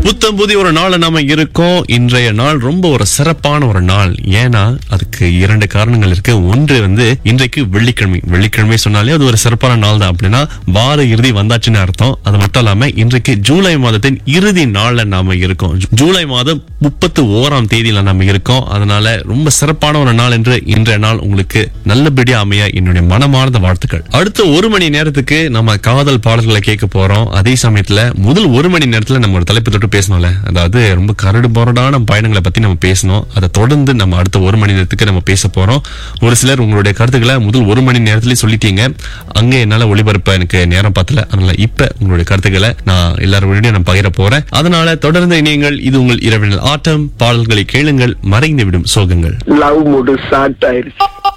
புத்தம் புதிய ஒரு நாள் நாம இருக்கோம் இன்றைய நாள் ரொம்ப ஒரு சிறப்பான ஒரு நாள் ஏன்னா அதுக்கு இரண்டு காரணங்கள் இருக்கு ஒன்று வந்து இன்றைக்கு வெள்ளிக்கிழமை வெள்ளிக்கிழமை சொன்னாலே அது ஒரு சிறப்பான நாள் தான் அப்படின்னா வார இறுதி வந்தாச்சுன்னு அர்த்தம் அது மட்டும் இல்லாம இன்றைக்கு ஜூலை மாதத்தின் இறுதி நாள்ல நாம இருக்கோம் ஜூ- ஜூலை மாதம் முப்பத்து ஓராம் தேதியில நாம இருக்கோம் அதனால ரொம்ப சிறப்பான ஒரு நாள் என்று இன்றைய நாள் உங்களுக்கு நல்லபடியா அமைய என்னுடைய மனமார்ந்த வாழ்த்துக்கள் அடுத்த ஒரு மணி நேரத்துக்கு நம்ம காதல் பாடல்களை கேட்க போறோம் அதே சமயத்துல முதல் ஒரு மணி நேரத்துல நம்ம ஒரு தலைப்பு தொட்டு பேசணும்ல அதாவது ரொம்ப கரடு முரடான பயணங்களை பத்தி நம்ம பேசணும் அதை தொடர்ந்து நம்ம அடுத்த ஒரு மணி நேரத்துக்கு நம்ம பேச போறோம் ஒரு சிலர் உங்களுடைய கருத்துக்களை முதல் ஒரு மணி நேரத்திலேயே சொல்லிட்டீங்க அங்க என்னால ஒளிபரப்ப எனக்கு நேரம் பத்தல அதனால இப்ப உங்களுடைய கருத்துக்களை நான் எல்லாரோடையும் நான் பகிர போறேன் அதனால தொடர்ந்து இணையங்கள் இது உங்கள் இரவினல் ஆட்டம் பாடல்களை கேளுங்கள் மறைந்து விடும் சோகங்கள் லவ் மூடு ஸ்டார்ட் ஆயிருச்சு